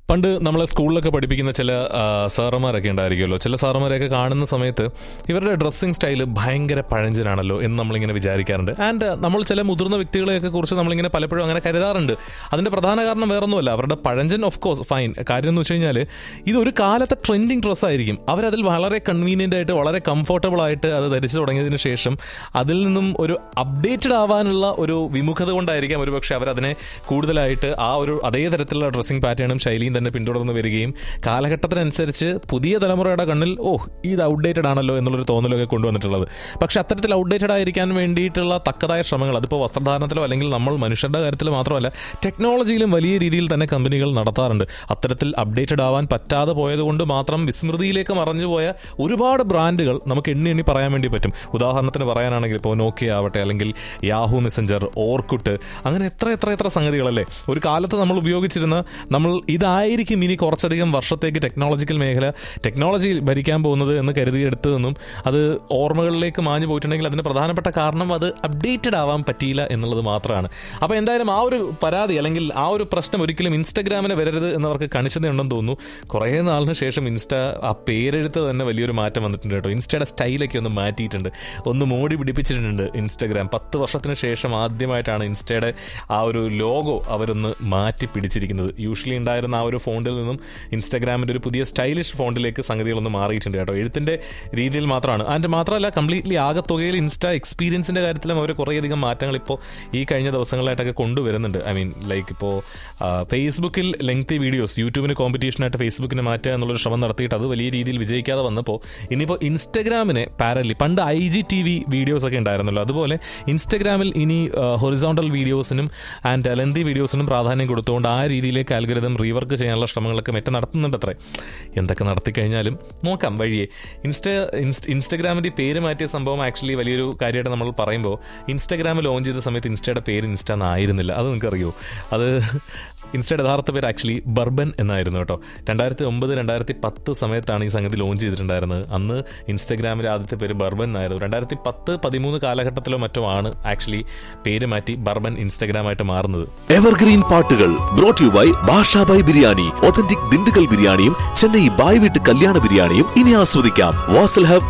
പണ്ട് നമ്മളെ സ്കൂളിലൊക്കെ പഠിപ്പിക്കുന്ന ചില ആ, സാറന്മാരൊക്കെ ഉണ്ടായിരിക്കുമല്ലോ ചില സാറന്മാരെയൊക്കെ കാണുന്ന സമയത്ത് ഇവരുടെ ഡ്രസ്സിങ് സ്റ്റൈൽ ഭയങ്കര പഴഞ്ചനാണല്ലോ എന്ന് നമ്മളിങ്ങനെ വിചാരിക്കാറുണ്ട് ആൻഡ് നമ്മൾ ചില മുതിർന്ന വ്യക്തികളെയൊക്കെ കുറിച്ച് നമ്മളിങ്ങനെ പലപ്പോഴും അങ്ങനെ കരുതാറുണ്ട് അതിന്റെ പ്രധാന കാരണം വേറൊന്നുമല്ല അവരുടെ പഴഞ്ചൻ ഓഫ് കോഴ്സ് ഫൈൻ കാര്യം എന്ന് വെച്ച് കഴിഞ്ഞാൽ ഇതൊരു കാലത്തെ ട്രെൻഡിങ് ഡ്രസ്സായിരിക്കും അവരതിൽ വളരെ കൺവീനിയൻ്റ് ആയിട്ട് വളരെ കംഫർട്ടബിൾ ആയിട്ട് അത് ധരിച്ചു തുടങ്ങിയതിന് ശേഷം അതിൽ നിന്നും ഒരു അപ്ഡേറ്റഡ് ആവാനുള്ള ഒരു വിമുഖത കൊണ്ടായിരിക്കാം ഒരുപക്ഷെ അവരതിനെ കൂടുതലായിട്ട് ആ ഒരു അതേ തരത്തിലുള്ള ഡ്രസ്സിംഗ് പാറ്റേണും ശൈലിയും തന്നെ പിന്തുടർന്ന് വരികയും കാലഘട്ടത്തിനനുസരിച്ച് പുതിയ തലമുറയുടെ കണ്ണിൽ ഓ ഇത് ഔട്ട്ഡേറ്റഡ് ആണല്ലോ എന്നുള്ളൊരു തോന്നലൊക്കെ കൊണ്ടുവന്നിട്ടുള്ളത് പക്ഷെ അത്തരത്തിൽ ഔട്ട്ഡേറ്റഡ് ആയിരിക്കാൻ വേണ്ടിയിട്ടുള്ള തക്കതായ ശ്രമങ്ങൾ അതിപ്പോൾ വസ്ത്രധാരണത്തിലോ അല്ലെങ്കിൽ നമ്മൾ മനുഷ്യരുടെ കാര്യത്തിൽ മാത്രമല്ല ടെക്നോളജിയിലും വലിയ രീതിയിൽ തന്നെ കമ്പനികൾ നടത്താറുണ്ട് അത്തരത്തിൽ അപ്ഡേറ്റഡ് ആവാൻ പറ്റാതെ പോയതുകൊണ്ട് മാത്രം വിസ്മൃതിയിലേക്ക് മറഞ്ഞുപോയ ഒരുപാട് ബ്രാൻഡുകൾ നമുക്ക് എണ്ണി എണ്ണി പറയാൻ വേണ്ടി പറ്റും ഉദാഹരണത്തിന് പറയാനാണെങ്കിൽ ഇപ്പോൾ നോക്കിയ ആവട്ടെ അല്ലെങ്കിൽ യാഹു മെസ്സഞ്ചർ ഓർക്കുട്ട് അങ്ങനെ എത്ര എത്ര എത്ര സംഗതികളല്ലേ ഒരു കാലത്ത് നമ്മൾ ഉപയോഗിച്ചിരുന്ന നമ്മൾ ഇതായിരിക്കും ഇനി കുറച്ചധികം വർഷത്തേക്ക് ടെക്നോളജിക്കൽ മേഖല ടെക്നോളജി ഭരിക്കാൻ പോകുന്നത് എന്ന് കരുതിയെടുത്തതെന്നും അത് ഓർമ്മകളിലേക്ക് മാഞ്ഞു പോയിട്ടുണ്ടെങ്കിൽ അതിന് പ്രധാനപ്പെട്ട കാരണം അത് അപ്ഡേറ്റഡ് ആവാൻ പറ്റിയില്ല എന്നുള്ളത് മാത്രമാണ് അപ്പോൾ എന്തായാലും ആ ഒരു പരാതി അല്ലെങ്കിൽ ആ ഒരു പ്രശ്നം ഒരിക്കലും ഇൻസ്റ്റഗ്രാമിന് വരരുത് എന്നവർക്ക് കണിശതയുണ്ടെന്ന് തോന്നുന്നു കുറേ നാളിന് ശേഷം ഇൻസ്റ്റ ആ പേരെഴുത്ത് തന്നെ വലിയൊരു മാറ്റം വന്നിട്ടുണ്ട് കേട്ടോ ഇൻസ്റ്റയുടെ സ്റ്റൈലൊക്കെ ഒന്ന് മാറ്റിയിട്ടുണ്ട് ഒന്ന് മോടി പിടിപ്പിച്ചിട്ടുണ്ട് ഇൻസ്റ്റഗ്രാം പത്ത് വർഷത്തിന് ശേഷം ആദ്യമായിട്ടാണ് ഇൻസ്റ്റയുടെ ആ ഒരു ലോഗോ അവരൊന്ന് മാറ്റി പിടിച്ചിരിക്കുന്നത് യൂഷ്വലി ഉണ്ടായിരുന്ന ആ ഒരു ഫോണ്ടിൽ നിന്നും ഇൻസ്റ്റഗ്രാമിൻ്റെ ഒരു പുതിയ സ്റ്റൈലിഷ് ഫോണ്ടിലേക്ക് സംഗതികളൊന്ന് മാറിയിട്ടുണ്ട് കേട്ടോ എഴുത്തിൻ്റെ രീതിയിൽ മാത്രമാണ് അതിൻ്റെ മാത്രമല്ല കംപ്ലീറ്റ്ലി ആകത്തുകയിൽ ഇൻസ്റ്റ എക്സ്പീരിയൻസിൻ്റെ കാര്യത്തിലും അവർ കുറേയധികം മാറ്റങ്ങൾ ഇപ്പോൾ ഈ കഴിഞ്ഞ ദിവസങ്ങളായിട്ടൊക്കെ കൊണ്ടുവരുന്നുണ്ട് ഐ മീൻ ലൈക്ക് ഇപ്പോൾ ഫേസ്ബുക്കിൽ ലെങ്തി വീഡിയോസ് യൂട്യൂബിന് കോമ്പറ്റീഷനായിട്ട് ഫേസ്ബുക്കിന് മാറ്റുക എന്നുള്ളൊരു ശ്രമം നടത്തിയിട്ട് അത് വലിയ രീതിയിൽ വിജയിക്കാതെ വന്നപ്പോൾ ഇനിയിപ്പോൾ ഇൻസ്റ്റഗ്രാമിനെ പാരലി പണ്ട് I G T V videos ഒക്കെ ഉണ്ടായിരുന്നല്ലോ അതുപോലെ ഇൻസ്റ്റഗ്രാമിൽ ഇനി ഹൊറിസോണ്ടൽ വീഡിയോസിനും ആൻഡ് ലെന്തി വീഡിയോസിനും പ്രാധാന്യം കൊടുത്തുകൊണ്ട് ആ രീതിയിലേക്ക് ആൽഗരിതം റീവർക്ക് ചെയ്യാനുള്ള ശ്രമങ്ങളൊക്കെ മെറ്റ നടത്തുന്നുണ്ട് അത്രേ എന്തൊക്കെ നടത്തിക്കഴിഞ്ഞാലും നോക്കാം വഴിയെ ഇൻസ്റ്റ ഇൻസ്റ്റ ഇൻസ്റ്റഗ്രാമിൻ്റെ പേര് മാറ്റിയ സംഭവം ആക്ച്വലി വലിയൊരു കാര്യമായിട്ട് നമ്മൾ പറയുമ്പോൾ ഇൻസ്റ്റഗ്രാം ലോഞ്ച് ചെയ്ത സമയത്ത് ഇൻസ്റ്റയുടെ പേര് ഇൻസ്റ്റ എന്നായിരുന്നില്ല അത് നിങ്ങൾക്കറിയോ അത് ഇൻസ്റ്റയുടെ യഥാർത്ഥ പേര് ആക്ച്വലി ബർബൻ എന്നായിരുന്നു കേട്ടോ രണ്ടായിരത്തി ഒമ്പത് രണ്ടായിരത്തി പത്ത് സമയത്താണ് ഈ സംഗതി ലോഞ്ച് ചെയ്തിട്ടുണ്ടായിരുന്നത് അന്ന് ഇൻസ്റ്റഗ്രാമിലെ ആദ്യത്തെ പേര് ബർബൻ എന്നായിരുന്നു രണ്ടായിരത്തി പത്ത് പതിമൂന്ന് കാലഘട്ടത്തിലോ മറ്റോ ആണ് ആക്ച്വലി പേര് മാറ്റി ബർബൻ ഇൻസ്റ്റഗ്രാമായിട്ട് മാറുന്നത് എവർഗ്രീൻ പാട്ടുകൾ brought you by Bashabhai biryani authentic Dindigul ബിരിയാണിയും ചെന്നൈ ബായ് വീട്ട് കല്യാണ ബിരിയാണിയും ഇനി ആസ്വദിക്കാം വാസൽ ഹബ്